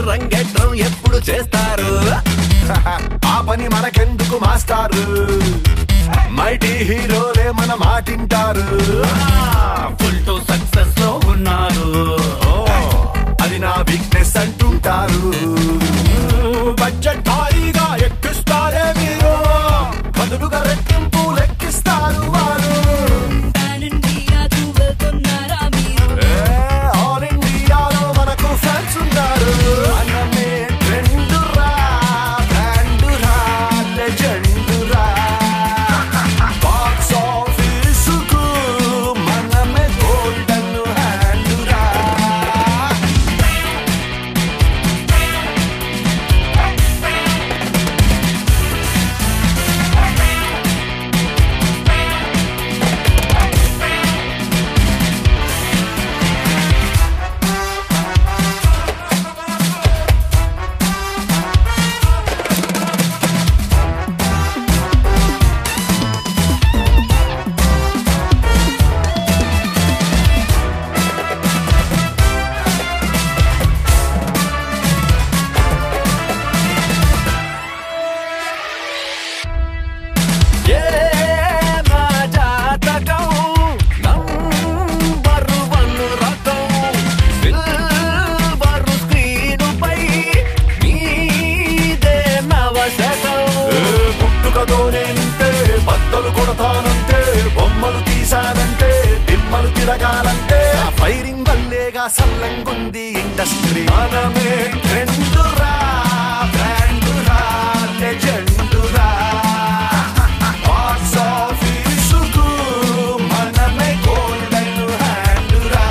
రంగేట్రం ఎప్పుడు చేస్తారు ఆ పని మనకెందుకు మాస్టారు మైటీ హీరోలే మన మాటింటారు ఫుల్ టు సక్సెస్ లో ఉన్నారు ఓ, అది నా వీక్నెస్ అంటుంటారు బడ్జెట్ భారీగా ఎక్కిస్తారే మీరు బదులుగా రెట్టింపు లెక్కిస్తారు వారు పాన్ ఇండియాకు వెళ్తున్నారా మీరు ఏ, ఆల్ ఇండియాలో మనకు ఫ్యాన్స్ ఉన్నారు మనమే ట్రెండురా బ్రాండురా లెజెండురా బాక్స్ ఆఫీసుకు మనమే గోల్డెన్ హ్యాండురా ఏ నా జాతకం నంబర్ వన్ రకం సిల్వర్ స్క్రీన్ పై మీదే నవశకం ఏ పుట్టుకతోనే నింటే బద్దలు కొడతానంటే బొమ్మలు తీశానంటే దిమ్మలు తిరగాలంటే ఆ ఫైరింగ్ వల్లేగా సల్లంగుంది ఇండస్ట్రీ మనమే ట్రెండురా బ్రాండురా లెజెండురా బాక్స్ ఆఫీసుకు మనమే గోల్డెన్ హ్యాండురా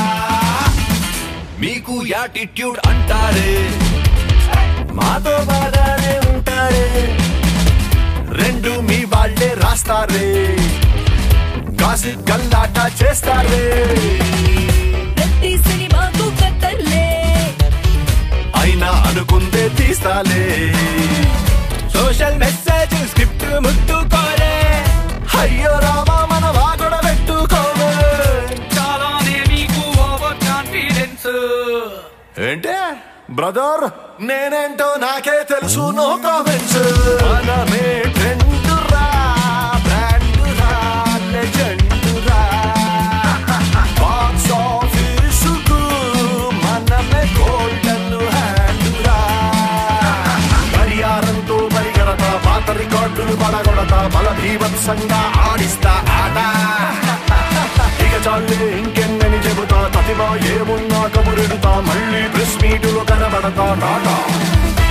మీకు యాటిట్యూడ్ అంటారే మాతో బాగానే ఉంటారే రెండు మీ వాళ్ళే రాస్తారే గాసిప్ గల్లాట చేస్తారే ప్రతి సినిమాకు కత్తర్లే అయినా అనుకుందే తీస్తాలే సోషల్ మెసేజ్ స్క్రిప్ట్ ముట్టుకోరే అయ్యో రామా మన వాగొడ పెట్టుకోవే చాలానే మీకు ఓవర్ కాన్ఫిడెన్స్ ఏంటే బ్రదర్ నేనేంటో నాకే తెలుసు నో కామెంట్స్ మనమే ట్రెండురా బ్రాండురా లెజెండురా బాక్స్ ఆఫీసుకు మనమే గోల్డెన్ హ్యాండురా పరిహారంతో పరిగణత పాత రికార్డులు పడగొడత బల భీభత్సంగా ఆడిస్తా ఆట ఇక చాలే ఇంకెన్నని చెబుతా తతివా ఏమున్నా కబురెడుతా మళ్ళీ ప్రెస్ మీటులో కనబడతా టాటా